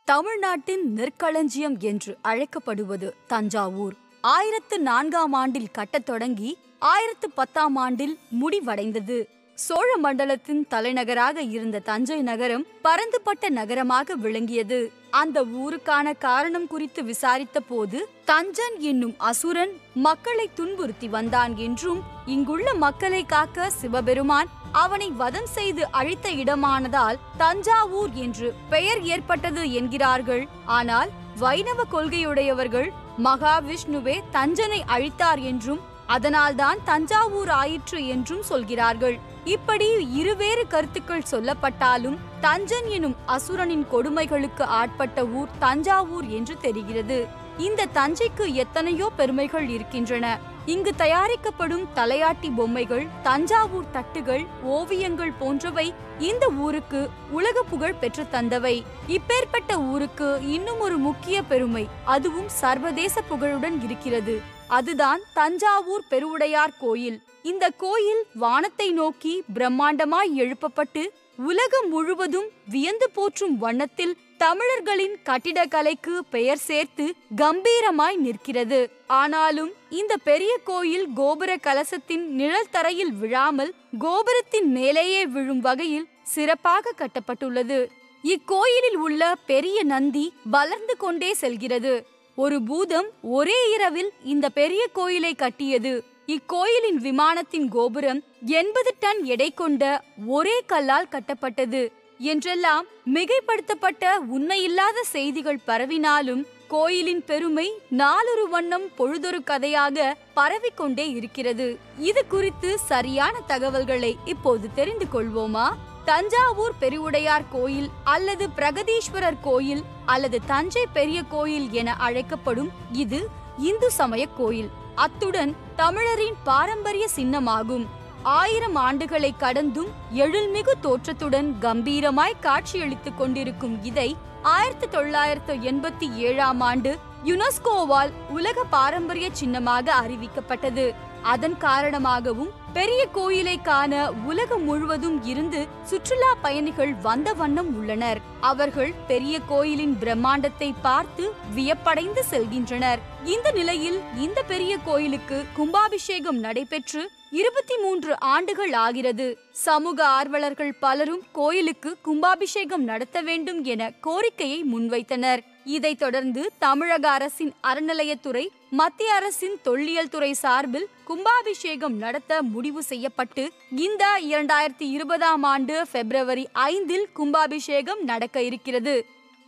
தமிழ்நாட்டின் நெற்களஞ்சியம் என்று அழைக்கப்படுவது தஞ்சாவூர் ஆயிரத்து நான்காம் ஆண்டில் கட்டத் தொடங்கி ஆயிரத்து பத்தாம் ஆண்டில் முடிவடைந்தது சோழ மண்டலத்தின் தலைநகராக இருந்த தஞ்சை நகரம் பரந்துபட்ட நகரமாக விளங்கியது அந்த ஊருக்கான காரணம் குறித்து விசாரித்த போது தஞ்சன் என்னும் அசுரன் மக்களை துன்புறுத்தி வந்தான் என்றும் இங்குள்ள மக்களை காக்க சிவபெருமான் அவனை வதம் செய்து அழித்த இடமானதால் தஞ்சாவூர் என்று பெயர் ஏற்பட்டது என்கிறார்கள் ஆனால் வைணவ கொள்கையுடையவர்கள் மகாவிஷ்ணுவே தஞ்சனை அழித்தார் என்றும் அதனால்தான் தஞ்சாவூர் ஆயிற்று என்றும் சொல்கிறார்கள் இப்படி இருவேறு கருத்துக்கள் சொல்லப்பட்டாலும் தஞ்சன் எனும் அசுரனின் கொடுமைகளுக்கு ஆட்பட்ட ஊர் தஞ்சாவூர் என்று தெரிகிறது இந்த தஞ்சைக்கு எத்தனையோ பெருமைகள் இருக்கின்றன இங்கு தயாரிக்கப்படும் தலையாட்டி பொம்மைகள் தஞ்சாவூர் தட்டுகள் ஓவியங்கள் போன்றவை இந்த ஊருக்கு உலக புகழ் பெற்று தந்தவை இப்பேற்பட்ட ஊருக்கு இன்னும் ஒரு முக்கிய பெருமை அதுவும் சர்வதேச புகழுடன் இருக்கிறது அதுதான் தஞ்சாவூர் பெருவுடையார் கோயில் இந்த கோயில் வானத்தை நோக்கி பிரம்மாண்டமாய் எழுப்பப்பட்டு உலகம் முழுவதும் வியந்து போற்றும் வண்ணத்தில் தமிழர்களின் கட்டிடக்கலைக்கு பெயர் சேர்த்து கம்பீரமாய் நிற்கிறது ஆனாலும் இந்த பெரிய கோயில் கோபுர கலசத்தின் நிழல் தரையில் விழாமல் கோபுரத்தின் மேலேயே விழும் வகையில் சிறப்பாக கட்டப்பட்டுள்ளது இக்கோயிலில் உள்ள பெரிய நந்தி வளர்ந்து கொண்டே செல்கிறது ஒரு பூதம் ஒரே இரவில் இந்த பெரிய கோயிலை கட்டியது இக்கோயிலின் விமானத்தின் கோபுரம் எண்பது டன் எடை கொண்ட ஒரே கல்லால் கட்டப்பட்டது என்றெல்லாம் மிகைப்படுத்தப்பட்ட உண்மையில்லாத செய்திகள் பரவினாலும் கோயிலின் பெருமை நாளொரு வண்ணம் பொழுதொரு கதையாக பரவிக்கொண்டே இருக்கிறது இது குறித்து சரியான தகவல்களை இப்போது தெரிந்து கொள்வோமா தஞ்சாவூர் பெருவுடையார் கோயில் அல்லது பிரகதீஸ்வரர் கோயில் அல்லது தஞ்சை பெரிய கோயில் என அழைக்கப்படும் இது இந்து சமய கோயில் அத்துடன் தமிழரின் பாரம்பரிய சின்னமாகும் ஆயிரம் ஆண்டுகளை கடந்தும் எழில்மிகு தோற்றத்துடன் கம்பீரமாய் காட்சியளித்துக் கொண்டிருக்கும் இதை ஆயிரத்தி தொள்ளாயிரத்து எண்பத்தி ஏழாம் ஆண்டு யுனெஸ்கோவால் உலக பாரம்பரிய சின்னமாக அறிவிக்கப்பட்டது அதன் காரணமாகவும் பெரிய கோயிலை காண உலகம் முழுவதும் இருந்து சுற்றுலா பயணிகள் வந்த வண்ணம் உள்ளனர் அவர்கள் பெரிய கோயிலின் பிரம்மாண்டத்தை பார்த்து வியப்படைந்து செல்கின்றனர் இந்த நிலையில் இந்த பெரிய கோயிலுக்கு கும்பாபிஷேகம் நடைபெற்று இருபத்தி மூன்று ஆண்டுகள் ஆகிறது சமூக ஆர்வலர்கள் பலரும் கோயிலுக்கு கும்பாபிஷேகம் நடத்த வேண்டும் என கோரிக்கையை முன்வைத்தனர் இதைத் தொடர்ந்து தமிழக அரசின் அறநிலையத்துறை மத்திய அரசின் தொல்லியல் துறை சார்பில் கும்பாபிஷேகம் நடத்த முடிவு செய்யப்பட்டு இந்த இரண்டாயிரத்தி இருபதாம் ஆண்டு பிப்ரவரி ஐந்தில் கும்பாபிஷேகம் நடக்க இருக்கிறது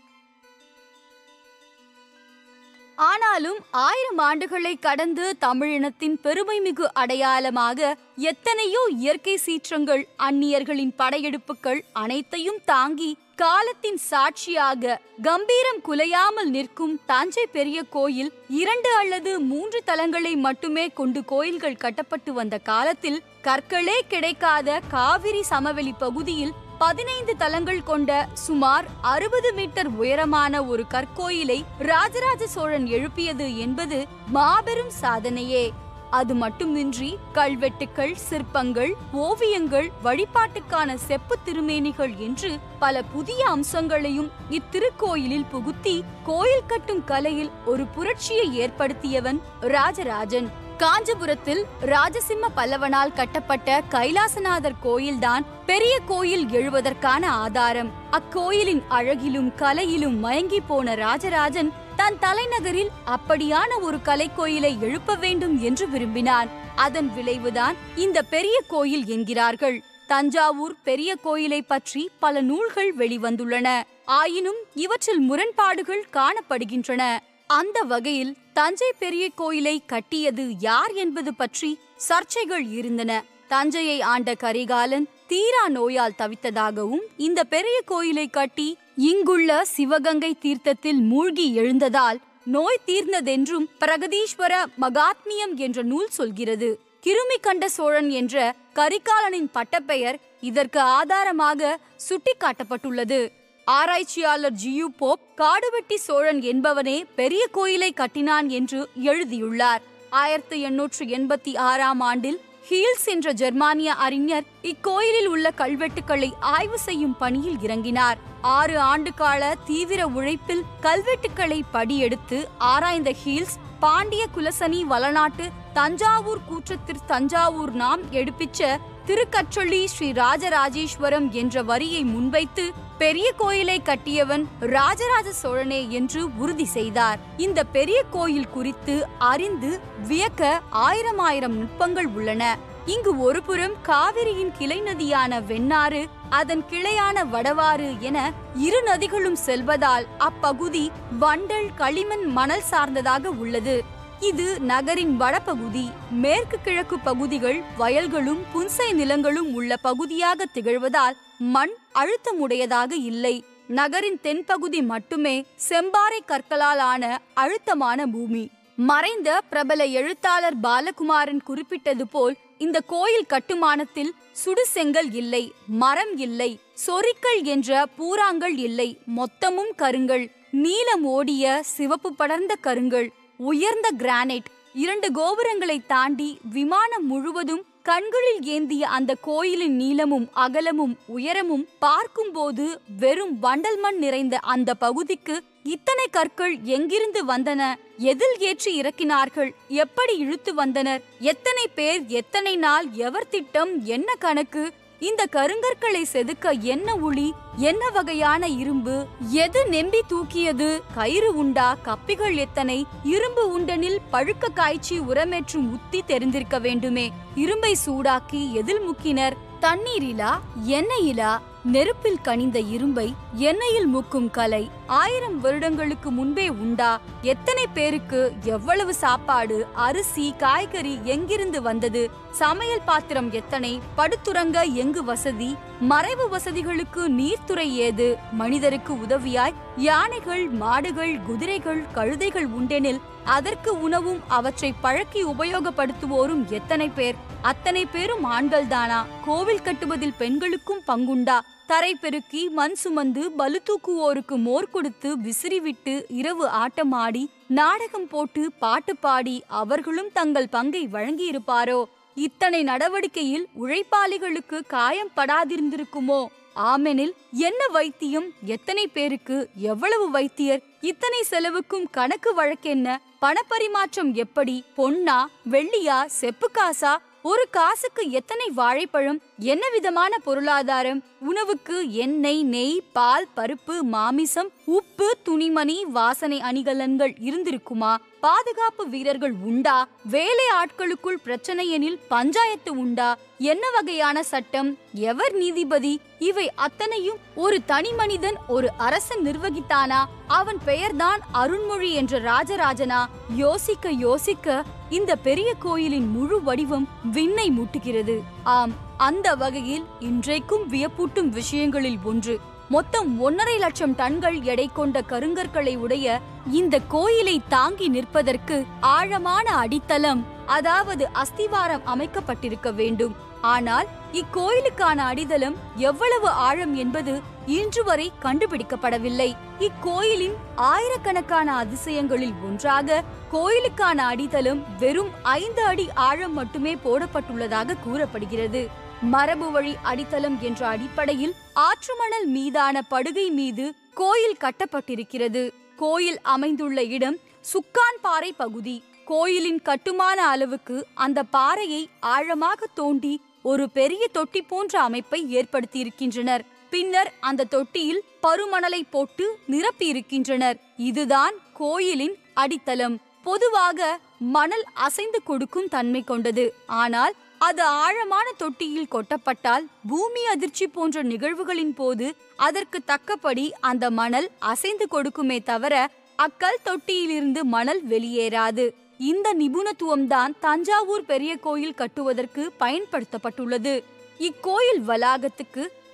ஆனாலும் ஆயிரம் ஆண்டுகளை கடந்து தமிழினத்தின் பெருமைமிகு அடையாளமாக எத்தனையோ இயற்கை சீற்றங்கள் அந்நியர்களின் படையெடுப்புகள் அனைத்தையும் தாங்கி காலத்தின் சாட்சியாக கம்பீரம் குலையாமல் நிற்கும் தஞ்சை பெரிய கோயில் இரண்டு அல்லது மூன்று தலங்களை மட்டுமே கொண்டு கோயில்கள் கட்டப்பட்டு வந்த காலத்தில் கற்களே கிடைக்காத காவிரி சமவெளி பகுதியில் பதினைந்து தலங்கள் கொண்ட சுமார் அறுபது மீட்டர் உயரமான ஒரு கற்கோயிலை ராஜராஜ சோழன் எழுப்பியது என்பது மாபெரும் சாதனையே அது மட்டுமின்றி கல்வெட்டுக்கள் சிற்பங்கள் ஓவியங்கள் வழிபாட்டுக்கான செப்பு திருமேனிகள் என்று பல புதிய அம்சங்களையும் இத்திருக்கோயிலில் புகுத்தி கோயில் கட்டும் கலையில் ஒரு புரட்சியை ஏற்படுத்தியவன் ராஜராஜன் காஞ்சிபுரத்தில் ராஜசிம்ம பல்லவனால் கட்டப்பட்ட கைலாசநாதர் கோயில்தான் பெரிய கோயில் எழுவதற்கான ஆதாரம் அக்கோயிலின் அழகிலும் கலையிலும் மயங்கி போன ராஜராஜன் தன் தலைநகரில் அப்படியான ஒரு கலைக்கோயிலை எழுப்ப வேண்டும் என்று விரும்பினான் அதன் விளைவுதான் இந்த பெரிய கோயில் என்கிறார்கள் தஞ்சாவூர் பெரிய கோயிலை பற்றி பல நூல்கள் வெளிவந்துள்ளன ஆயினும் இவற்றில் முரண்பாடுகள் காணப்படுகின்றன அந்த வகையில் தஞ்சை பெரிய கோயிலை கட்டியது யார் என்பது பற்றி சர்ச்சைகள் இருந்தன தஞ்சையை ஆண்ட கரிகாலன் தீரா நோயால் தவித்ததாகவும் இந்த பெரிய கோயிலை கட்டி இங்குள்ள சிவகங்கை தீர்த்தத்தில் மூழ்கி எழுந்ததால் நோய் தீர்ந்ததென்றும் பிரகதீஸ்வர மகாத்மியம் என்ற நூல் சொல்கிறது கிருமி கண்ட சோழன் என்ற கரிகாலனின் பட்டப்பெயர் இதற்கு ஆதாரமாக சுட்டிக்காட்டப்பட்டுள்ளது ஆராய்ச்சியாளர் ஜியு போப் காடுவெட்டி சோழன் என்பவனே பெரிய கோயிலை கட்டினான் என்று எழுதியுள்ளார் ஆயிரத்தி எண்ணூற்று எண்பத்தி ஆறாம் ஆண்டில் ஹீல்ஸ் என்ற ஜெர்மானிய அறிஞர் இக்கோயிலில் உள்ள கல்வெட்டுக்களை ஆய்வு செய்யும் பணியில் இறங்கினார் ஆறு ஆண்டு கால தீவிர உழைப்பில் கல்வெட்டுக்களை படியெடுத்து ஆராய்ந்த ஹீல்ஸ் பாண்டிய குலசனி வளநாட்டு தஞ்சாவூர் கூற்றத்திற் தஞ்சாவூர் நாம் எடுப்பிச்ச திருக்கற்றொள்ளி ஸ்ரீ ராஜராஜேஸ்வரம் என்ற வரியை முன்வைத்து பெரிய கோயிலை கட்டியவன் ராஜராஜ சோழனே என்று உறுதி செய்தார் இந்த பெரிய கோயில் குறித்து அறிந்து வியக்க ஆயிரம் ஆயிரம் நுட்பங்கள் உள்ளன இங்கு ஒருபுறம் காவிரியின் கிளை நதியான வெண்ணாறு அதன் கிளையான வடவாறு என இரு நதிகளும் செல்வதால் அப்பகுதி வண்டல் களிமண் மணல் சார்ந்ததாக உள்ளது இது நகரின் வடபகுதி மேற்கு கிழக்கு பகுதிகள் வயல்களும் புன்சை நிலங்களும் உள்ள பகுதியாக திகழ்வதால் மண் அழுத்தமுடையதாக இல்லை நகரின் தென்பகுதி மட்டுமே செம்பாறை கற்களால் ஆன அழுத்தமான பூமி மறைந்த பிரபல எழுத்தாளர் பாலகுமாரன் குறிப்பிட்டது போல் இந்த கோயில் கட்டுமானத்தில் சுடு செங்கல் இல்லை மரம் இல்லை சொரிக்கல் என்ற பூராங்கள் இல்லை மொத்தமும் கருங்கல் நீலம் ஓடிய சிவப்பு படர்ந்த கருங்கல் உயர்ந்த கிரானைட் இரண்டு கோபுரங்களை தாண்டி விமானம் முழுவதும் கண்களில் ஏந்திய அந்த கோயிலின் நீளமும் அகலமும் உயரமும் பார்க்கும்போது வெறும் வண்டல் மண் நிறைந்த அந்த பகுதிக்கு இத்தனை கற்கள் எங்கிருந்து வந்தன எதில் ஏற்றி இறக்கினார்கள் எப்படி இழுத்து வந்தனர் எத்தனை பேர் எத்தனை நாள் எவர் திட்டம் என்ன கணக்கு இந்த கருங்கற்களை செதுக்க என்ன உளி என்ன வகையான இரும்பு எது நெம்பி தூக்கியது கயிறு உண்டா கப்பிகள் எத்தனை இரும்பு உண்டனில் பழுக்க காய்ச்சி உரமேற்றும் உத்தி தெரிந்திருக்க வேண்டுமே இரும்பை சூடாக்கி எதில் முக்கினர் தண்ணீரிலா எண்ணெயிலா நெருப்பில் கனிந்த இரும்பை எண்ணெயில் முக்கும் கலை ஆயிரம் வருடங்களுக்கு முன்பே உண்டா எத்தனை பேருக்கு எவ்வளவு சாப்பாடு அரிசி காய்கறி எங்கிருந்து வந்தது சமையல் பாத்திரம் எத்தனை படுத்துறங்க எங்கு வசதி மறைவு வசதிகளுக்கு நீர்த்துறை ஏது மனிதருக்கு உதவியாய் யானைகள் மாடுகள் குதிரைகள் கழுதைகள் உண்டெனில் அதற்கு உணவும் அவற்றை பழக்கி உபயோகப்படுத்துவோரும் எத்தனை பேர் அத்தனை பேரும் ஆண்கள்தானா கோவில் கட்டுவதில் பெண்களுக்கும் பங்குண்டா தரை பெருக்கி மண் சுமந்து பலு தூக்குவோருக்கு மோர் கொடுத்து விசிறிவிட்டு இரவு ஆட்டமாடி நாடகம் போட்டு பாட்டு பாடி அவர்களும் தங்கள் பங்கை வழங்கியிருப்பாரோ இத்தனை நடவடிக்கையில் உழைப்பாளிகளுக்கு காயம் படாதிருந்திருக்குமோ ஆமெனில் என்ன வைத்தியம் எத்தனை பேருக்கு எவ்வளவு வைத்தியர் இத்தனை செலவுக்கும் கணக்கு வழக்கென்ன பணப்பரிமாற்றம் எப்படி பொன்னா வெள்ளியா செப்பு காசா ஒரு காசுக்கு எத்தனை வாழைப்பழம் என்ன விதமான பொருளாதாரம் உணவுக்கு எண்ணெய் நெய் பால் பருப்பு மாமிசம் உப்பு துணிமணி வாசனை அணிகலன்கள் இருந்திருக்குமா பாதுகாப்பு வீரர்கள் உண்டா வேலை ஆட்களுக்குள் பிரச்சனை எனில் பஞ்சாயத்து உண்டா என்ன வகையான சட்டம் எவர் நீதிபதி இவை அத்தனையும் ஒரு தனி மனிதன் ஒரு அரசன் நிர்வகித்தானா அவன் பெயர்தான் அருண்மொழி என்ற ராஜராஜனா யோசிக்க யோசிக்க இந்த பெரிய கோயிலின் முழு வடிவம் விண்ணை முட்டுகிறது ஆம் அந்த வகையில் இன்றைக்கும் வியப்பூட்டும் விஷயங்களில் ஒன்று மொத்தம் ஒன்னரை லட்சம் டன்கள் எடை கொண்ட கருங்கற்களை உடைய இந்த கோயிலை தாங்கி நிற்பதற்கு ஆழமான அடித்தளம் அதாவது அஸ்திவாரம் அமைக்கப்பட்டிருக்க வேண்டும் ஆனால் இக்கோயிலுக்கான அடித்தளம் எவ்வளவு ஆழம் என்பது இன்று வரை கண்டுபிடிக்கப்படவில்லை இக்கோயிலின் ஆயிரக்கணக்கான அதிசயங்களில் ஒன்றாக கோயிலுக்கான அடித்தளம் வெறும் ஐந்து அடி ஆழம் மட்டுமே போடப்பட்டுள்ளதாக கூறப்படுகிறது மரபு வழி அடித்தளம் என்ற அடிப்படையில் ஆற்றுமணல் மீதான படுகை மீது கோயில் கட்டப்பட்டிருக்கிறது கோயில் அமைந்துள்ள இடம் சுக்கான் பாறை பகுதி கோயிலின் கட்டுமான அளவுக்கு அந்த பாறையை ஆழமாக தோண்டி ஒரு பெரிய தொட்டி போன்ற அமைப்பை ஏற்படுத்தியிருக்கின்றனர் பின்னர் அந்த தொட்டியில் பருமணலை போட்டு நிரப்பி இருக்கின்றனர் இதுதான் கோயிலின் அடித்தளம் பொதுவாக மணல் அசைந்து கொடுக்கும் தன்மை கொண்டது ஆனால் அது ஆழமான தொட்டியில் கொட்டப்பட்டால் பூமி அதிர்ச்சி போன்ற நிகழ்வுகளின் போது அதற்கு தக்கபடி அந்த மணல் அசைந்து கொடுக்குமே தவிர அக்கல் தொட்டியிலிருந்து மணல் வெளியேறாது இந்த நிபுணத்துவம்தான் தஞ்சாவூர் பெரிய கோயில் கட்டுவதற்கு பயன்படுத்தப்பட்டுள்ளது இக்கோயில் வளாகத்துக்கு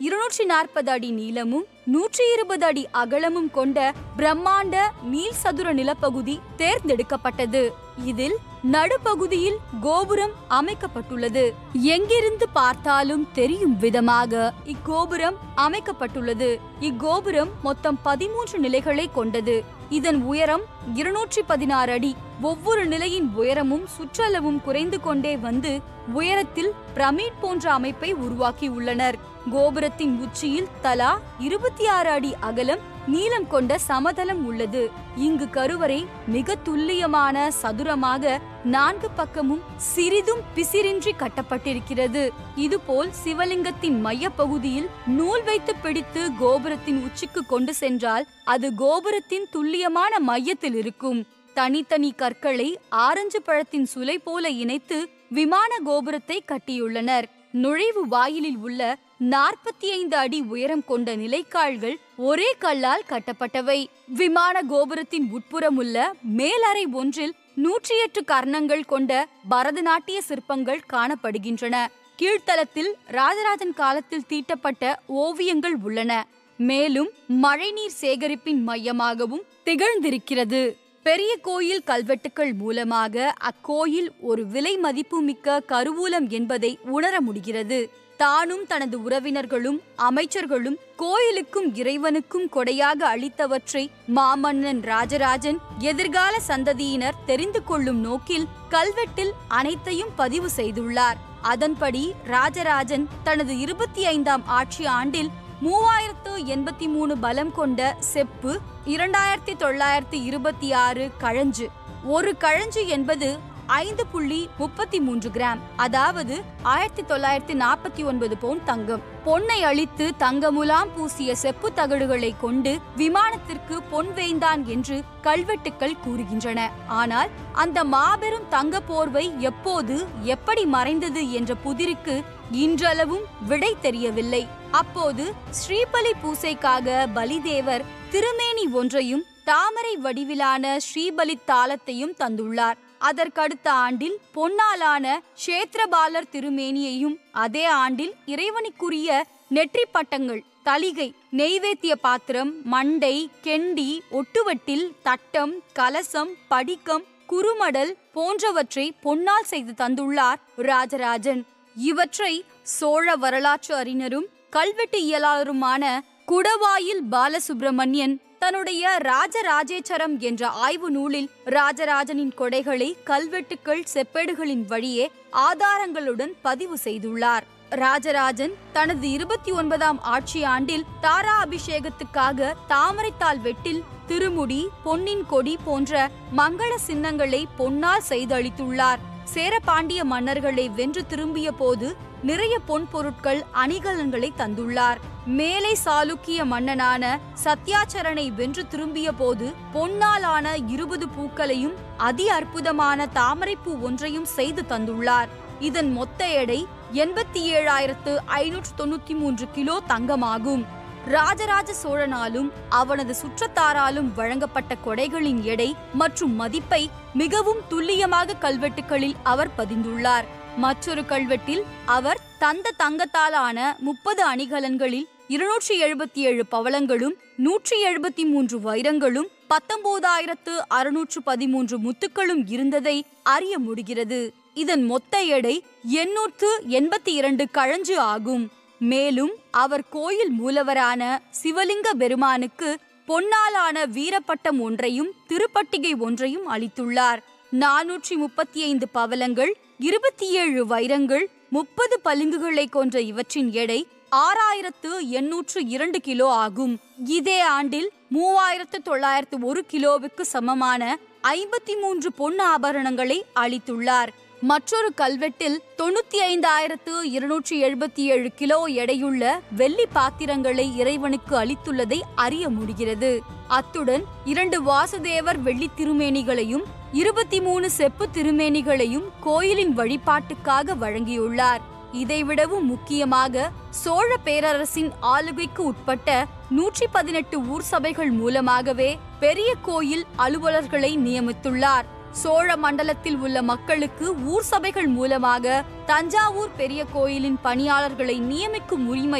இருநூற்றி நாற்பது அடி நீளமும் நூற்றி இருபது அடி அகலமும் கொண்ட பிரம்மாண்ட நீள் சதுர நிலப்பகுதி தேர்ந்தெடுக்கப்பட்டது இதில் நடுப்பகுதியில் கோபுரம் அமைக்கப்பட்டுள்ளது எங்கிருந்து பார்த்தாலும் தெரியும் விதமாக இக்கோபுரம் அமைக்கப்பட்டுள்ளது இக்கோபுரம் மொத்தம் பதிமூன்று நிலைகளை கொண்டது இதன் உயரம் இருநூற்றி பதினாறு அடி ஒவ்வொரு நிலையின் உயரமும் சுற்றளவும் குறைந்து கொண்டே வந்து உயரத்தில் பிரமிட் போன்ற அமைப்பை உருவாக்கியுள்ளனர் கோபுரத்தின் உச்சியில் தலா இருபத்தி ஆறு அடி அகலம் நீளம் கொண்ட சமதளம் உள்ளது இங்கு கருவறை மிக துல்லியமான சதுரமாக நான்கு பக்கமும் சிறிதும் பிசிறின்றி கட்டப்பட்டிருக்கிறது இதுபோல் சிவலிங்கத்தின் மையப்பகுதியில் நூல் வைத்து பிடித்து கோபுரத்தின் உச்சிக்கு கொண்டு சென்றால் அது கோபுரத்தின் துல்லியமான மையத்தில் இருக்கும் தனித்தனி கற்களை ஆரஞ்சு பழத்தின் சுலை போல இணைத்து விமான கோபுரத்தை கட்டியுள்ளனர் நுழைவு வாயிலில் உள்ள நாற்பத்தி ஐந்து அடி உயரம் கொண்ட நிலைக்கால்கள் ஒரே கல்லால் கட்டப்பட்டவை விமான கோபுரத்தின் உட்புறமுள்ள மேலறை ஒன்றில் நூற்றி எட்டு கர்ணங்கள் கொண்ட பரதநாட்டிய சிற்பங்கள் காணப்படுகின்றன கீழ்த்தளத்தில் ராஜராஜன் காலத்தில் தீட்டப்பட்ட ஓவியங்கள் உள்ளன மேலும் மழைநீர் சேகரிப்பின் மையமாகவும் திகழ்ந்திருக்கிறது பெரிய கோயில் கல்வெட்டுக்கள் மூலமாக அக்கோயில் ஒரு விலை மதிப்புமிக்க கருவூலம் என்பதை உணர முடிகிறது தானும் தனது உறவினர்களும் அமைச்சர்களும் கோயிலுக்கும் இறைவனுக்கும் கொடையாக அளித்தவற்றை மாமன்னன் ராஜராஜன் எதிர்கால சந்ததியினர் தெரிந்து கொள்ளும் நோக்கில் கல்வெட்டில் அனைத்தையும் பதிவு செய்துள்ளார் அதன்படி ராஜராஜன் தனது இருபத்தி ஐந்தாம் ஆட்சி ஆண்டில் மூவாயிரத்து எண்பத்தி மூணு பலம் கொண்ட செப்பு இரண்டாயிரத்தி தொள்ளாயிரத்தி இருபத்தி ஆறு கழஞ்சு ஒரு கழஞ்சு என்பது ஐந்து புள்ளி முப்பத்தி மூன்று கிராம் அதாவது ஆயிரத்தி தொள்ளாயிரத்தி நாற்பத்தி ஒன்பது பவுன் தங்கம் பொன்னை அழித்து தங்கமுலாம் பூசிய செப்பு தகடுகளை கொண்டு விமானத்திற்கு பொன் வேய்ந்தான் என்று கல்வெட்டுக்கள் கூறுகின்றன ஆனால் அந்த மாபெரும் தங்க போர்வை எப்போது எப்படி மறைந்தது என்ற புதிருக்கு இன்றளவும் விடை தெரியவில்லை அப்போது ஸ்ரீபலி பூசைக்காக பலிதேவர் திருமேனி ஒன்றையும் தாமரை வடிவிலான ஸ்ரீபலி தாளத்தையும் தந்துள்ளார் அதற்கடுத்த ஆண்டில் பொன்னாலான க்ஷேத்திரபாலர் திருமேனியையும் அதே ஆண்டில் இறைவனுக்குரிய நெற்றி பட்டங்கள் தளிகை நெய்வேத்திய பாத்திரம் மண்டை கெண்டி ஒட்டுவட்டில் தட்டம் கலசம் படிக்கம் குறுமடல் போன்றவற்றை பொன்னால் செய்து தந்துள்ளார் ராஜராஜன் இவற்றை சோழ வரலாற்று அறிஞரும் கல்வெட்டு இயலாளருமான குடவாயில் பாலசுப்பிரமணியன் தன்னுடைய ராஜராஜேச்சரம் என்ற ஆய்வு நூலில் ராஜராஜனின் கொடைகளை கல்வெட்டுக்கள் செப்பேடுகளின் வழியே ஆதாரங்களுடன் பதிவு செய்துள்ளார் ராஜராஜன் தனது இருபத்தி ஒன்பதாம் ஆட்சி ஆண்டில் தாரா அபிஷேகத்துக்காக தாமரைத்தாள் வெட்டில் திருமுடி பொன்னின் கொடி போன்ற மங்கள சின்னங்களை பொன்னால் செய்தளித்துள்ளார் சேரபாண்டிய மன்னர்களை வென்று திரும்பிய போது நிறைய பொன் பொருட்கள் அணிகலன்களை தந்துள்ளார் மேலை சாளுக்கிய மன்னனான சத்யாச்சரனை வென்று திரும்பிய போது பொன்னாலான இருபது பூக்களையும் அதி அற்புதமான தாமரைப்பூ ஒன்றையும் செய்து தந்துள்ளார் இதன் மொத்த எடை எண்பத்தி ஏழாயிரத்து ஐநூற்று தொண்ணூத்தி மூன்று கிலோ தங்கமாகும் ராஜராஜ சோழனாலும் அவனது சுற்றத்தாராலும் வழங்கப்பட்ட கொடைகளின் எடை மற்றும் மதிப்பை மிகவும் துல்லியமாக கல்வெட்டுகளில் அவர் பதிந்துள்ளார் மற்றொரு கல்வெட்டில் அவர் தந்த தங்கத்தாலான முப்பது அணிகலன்களில் இருநூற்றி எழுபத்தி ஏழு பவளங்களும் நூற்றி எழுபத்தி மூன்று வைரங்களும் பத்தொன்பதாயிரத்து அறுநூற்று பதிமூன்று முத்துக்களும் இருந்ததை அறிய முடிகிறது இதன் மொத்த எடை எண்ணூற்று எண்பத்தி இரண்டு கழஞ்சு ஆகும் மேலும் அவர் கோயில் மூலவரான சிவலிங்க பெருமானுக்கு பொன்னாலான வீரப்பட்டம் ஒன்றையும் திருப்பட்டிகை ஒன்றையும் அளித்துள்ளார் நானூற்றி முப்பத்தி ஐந்து பவளங்கள் இருபத்தி ஏழு வைரங்கள் முப்பது பளிங்குகளை கொன்ற இவற்றின் எடை ஆறாயிரத்து எண்ணூற்று இரண்டு கிலோ ஆகும் இதே ஆண்டில் மூவாயிரத்து தொள்ளாயிரத்து ஒரு கிலோவுக்கு சமமான ஐம்பத்தி மூன்று பொன் ஆபரணங்களை அளித்துள்ளார் மற்றொரு கல்வெட்டில் தொண்ணூத்தி ஐந்தாயிரத்து இருநூற்றி எழுபத்தி ஏழு கிலோ எடையுள்ள வெள்ளி பாத்திரங்களை இறைவனுக்கு அளித்துள்ளதை அறிய முடிகிறது அத்துடன் இரண்டு வாசுதேவர் வெள்ளி திருமேனிகளையும் இருபத்தி மூணு செப்பு திருமேனிகளையும் கோயிலின் வழிபாட்டுக்காக வழங்கியுள்ளார் இதைவிடவும் முக்கியமாக சோழ பேரரசின் ஆளுகைக்கு உட்பட்ட நூற்றி பதினெட்டு ஊர் சபைகள் மூலமாகவே பெரிய கோயில் அலுவலர்களை நியமித்துள்ளார் சோழ மண்டலத்தில் உள்ள மக்களுக்கு ஊர் சபைகள் மூலமாக தஞ்சாவூர் பெரிய கோயிலின் பணியாளர்களை நியமிக்கும் உரிமையும்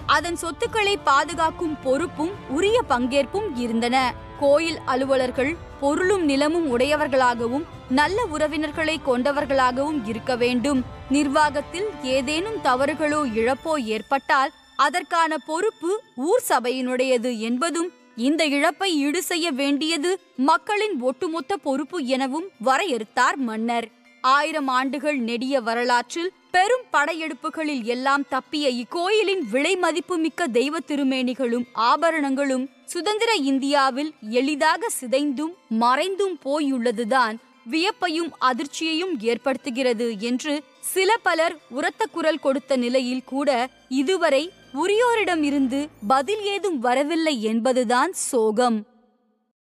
அதன் சொத்துக்களை பாதுகாக்கும் பொறுப்பும் உரிய பங்கேற்பும் இருந்தன கோயில் அலுவலர்கள் பொருளும் நிலமும் உடையவர்களாகவும் நல்ல உறவினர்களை கொண்டவர்களாகவும் இருக்க வேண்டும் நிர்வாகத்தில் ஏதேனும் தவறுகளோ இழப்போ ஏற்பட்டால் அதற்கான பொறுப்பு ஊர் சபையினுடையது என்பதும் இந்த இழப்பை ஈடு செய்ய வேண்டியது மக்களின் ஒட்டுமொத்த பொறுப்பு எனவும் வரையறுத்தார் மன்னர் ஆயிரம் ஆண்டுகள் நெடிய வரலாற்றில் பெரும் படையெடுப்புகளில் எல்லாம் தப்பிய இக்கோயிலின் விலை மதிப்புமிக்க தெய்வ திருமேனிகளும் ஆபரணங்களும் சுதந்திர இந்தியாவில் எளிதாக சிதைந்தும் மறைந்தும் போயுள்ளதுதான் வியப்பையும் அதிர்ச்சியையும் ஏற்படுத்துகிறது என்று சில பலர் உரத்த குரல் கொடுத்த நிலையில் கூட இதுவரை உரியோரிடமிருந்து பதில் ஏதும் வரவில்லை என்பதுதான் சோகம்